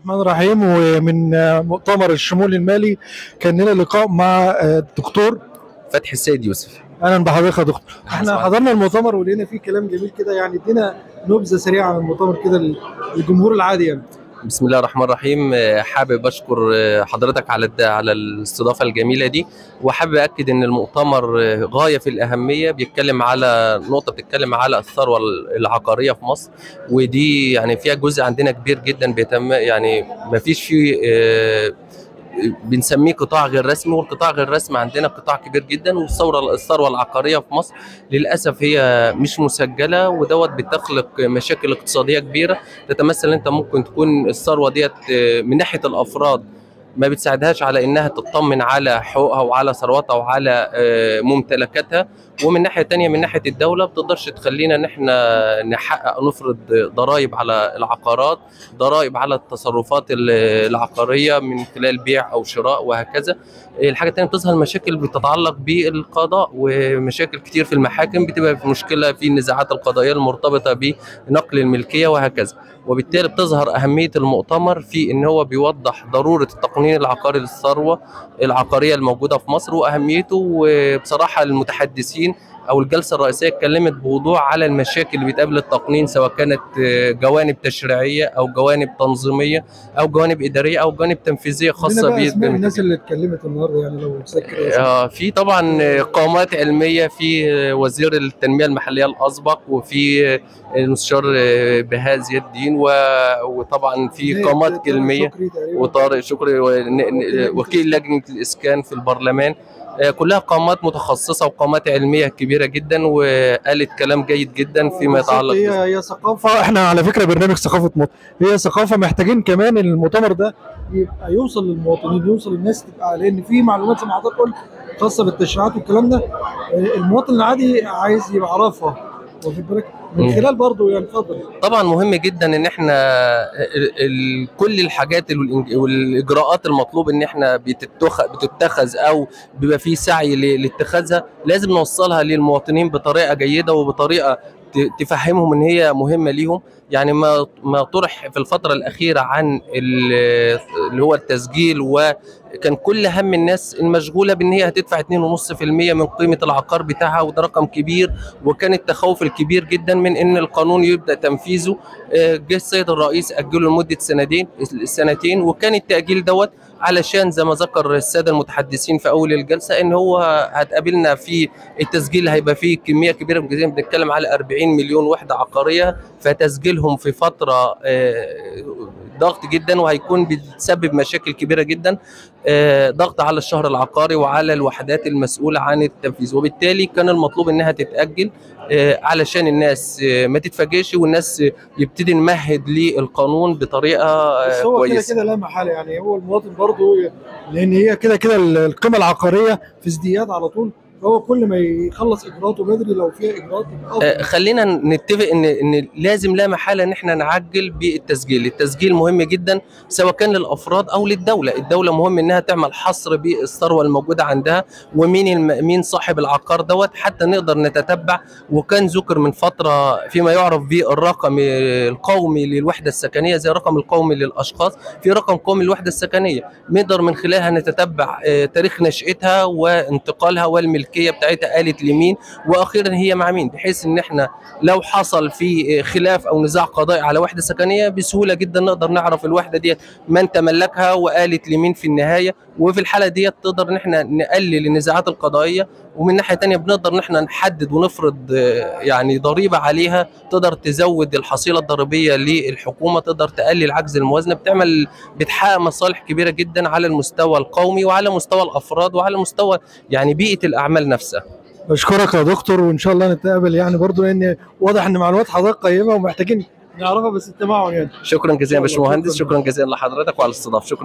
الرحمن الرحيم ومن مؤتمر الشمول المالي كان لنا لقاء مع الدكتور فتحي السيد يوسف اهلا بحضرتك يا دكتور احنا أهلا. حضرنا المؤتمر ولقينا فيه كلام جميل كده يعني ادينا نبذه سريعه عن المؤتمر كده للجمهور العادي يعني بسم الله الرحمن الرحيم آه، حابب اشكر آه، حضرتك على الد- على الاستضافه الجميله دي وحابب اكد ان المؤتمر آه، غايه في الاهميه بيتكلم على نقطه بتتكلم على الثروه العقاريه في مصر ودي يعني فيها جزء عندنا كبير جدا بيتم يعني ما فيش فيه آه، بنسميه قطاع غير رسمي والقطاع غير رسمي عندنا قطاع كبير جدا والثوره الثروه العقاريه في مصر للاسف هي مش مسجله ودوت بتخلق مشاكل اقتصاديه كبيره تتمثل انت ممكن تكون الثروه ديت آه، من ناحيه الافراد ما بتساعدهاش على انها تطمن على حقوقها وعلى ثرواتها وعلى آه، ممتلكاتها ومن ناحيه تانية من ناحيه الدوله ما بتقدرش تخلينا ان احنا نحقق نفرض ضرائب على العقارات ضرائب على التصرفات ال- العقاريه من خلال بيع او شراء وهكذا الحاجه الثانيه بتظهر مشاكل بتتعلق بالقضاء ومشاكل كتير في المحاكم بتبقى في مشكله في النزاعات القضائيه المرتبطه بنقل الملكيه وهكذا وبالتالي بتظهر اهميه المؤتمر في ان هو بيوضح ضروره التقنين العقاري للثروه العقاريه الموجوده في مصر واهميته وبصراحه المتحدثين او الجلسه الرئيسيه اتكلمت بوضوح على المشاكل اللي بتقابل التقنين سواء كانت آه، جوانب تشريعيه او جوانب تنظيميه او جوانب اداريه او جوانب تنفيذيه خاصه خاصه بقى اسماء بال- الناس اللي اتكلمت النهارده يعني لو تذكر آه، في طبعا آه، قامات علميه في آه، وزير التنميه المحليه الاسبق وفي آه، المستشار آه، بهاء زياد الدين و- وطبعا في قامات علميه وطارق شكري ون- ن- وكيل لجنه الاسكان في البرلمان آه، كلها قامات متخصصه وقامات علميه كبيره جدا وقالت كلام جيد جدا فيما بالظبط يتعلق هي هي ثقافه احنا على فكره برنامج ثقافه مصر هي ثقافه محتاجين كمان ان المؤتمر ده يبقى يوصل للمواطنين يوصل للناس تبقى لان في معلومات زي ما حضرتك قلت خاصه بالتشريعات والكلام ده آه، المواطن العادي عايز يبقى عارفها واخد بالك من مم. خلال برضه يعني اتفضل طبعا مهم جدا ان احنا ال ال كل الحاجات والإنج- والاجراءات المطلوب ان احنا بتتخ بتتخذ او بيبقى في سعي ل- لاتخاذها لازم نوصلها للمواطنين بطريقه جيده وبطريقه ت- تفهمهم ان هي مهمه ليهم يعني ما ما طرح في الفتره الاخيره عن ال- اللي هو التسجيل وكان كل هم الناس المشغوله بان هي هتدفع 2.5% من قيمه العقار بتاعها وده رقم كبير وكان التخوف الكبير جدا من ان القانون يبدا تنفيذه آه، جه السيد الرئيس اجله لمده سنتين سنتين وكان التاجيل دوت علشان زي ما ذكر الساده المتحدثين في اول الجلسه ان هو هتقابلنا في التسجيل هيبقى فيه كميه كبيره من الجزيره بنتكلم على 40 مليون وحده عقاريه فتسجيلهم في فتره آه، ضغط جدا وهيكون بيسبب مشاكل كبيره جدا آه، ضغط على الشهر العقاري وعلى الوحدات المسؤوله عن التنفيذ وبالتالي كان المطلوب انها تتاجل آه، علشان الناس آه، ما تتفاجئش والناس آه، يبتدي نمهد للقانون بطريقه آه، بس هو كده كويسه كده لا محاله يعني هو المواطن برضه لان هي كده كده القيمه العقاريه في ازدياد على طول فهو كل ما يخلص اجراءاته بدري لو فيها اجراءات يبقى أفضل. آه، خلينا نتفق ان ان لازم لا محاله ان احنا نعجل بالتسجيل، التسجيل مهم جدا سواء كان للافراد او للدوله، الدوله مهم انها تعمل حصر بالثروه الموجوده عندها ومين الم... مين صاحب العقار دوت حتى نقدر نتتبع وكان ذكر من فتره فيما يعرف بالرقم القومي للوحده السكنيه زي الرقم القومي للاشخاص، في رقم قومي للوحده السكنيه، نقدر من خلالها نتتبع آه، تاريخ نشاتها وانتقالها والملكيه بتاعتها قالت لمين واخيرا هي مع مين بحيث ان احنا لو حصل في خلاف او نزاع قضائي على وحده سكنيه بسهوله جدا نقدر نعرف الوحده ديت من تملكها وقالت لمين في النهايه وفي الحاله ديت تقدر ان احنا نقلل النزاعات القضائيه ومن ناحيه تانية بنقدر ان احنا نحدد ونفرض آه، يعني ضريبه عليها تقدر تزود الحصيله الضريبيه للحكومه تقدر تقلل عجز الموازنه بتعمل بتحقق مصالح كبيره جدا على المستوى القومي وعلى مستوى الافراد وعلى مستوى يعني بيئه الاعمال نفسها بشكرك يا دكتور وان شاء الله نتقابل يعني برضو لان واضح ان معلومات حضرتك قيمه ومحتاجين نعرفها بس التمعن يعني شكرا جزيلا يا إن شاء الله. باشمهندس شكراً. شكرا جزيلا لحضرتك وعلى الاستضافه شكرا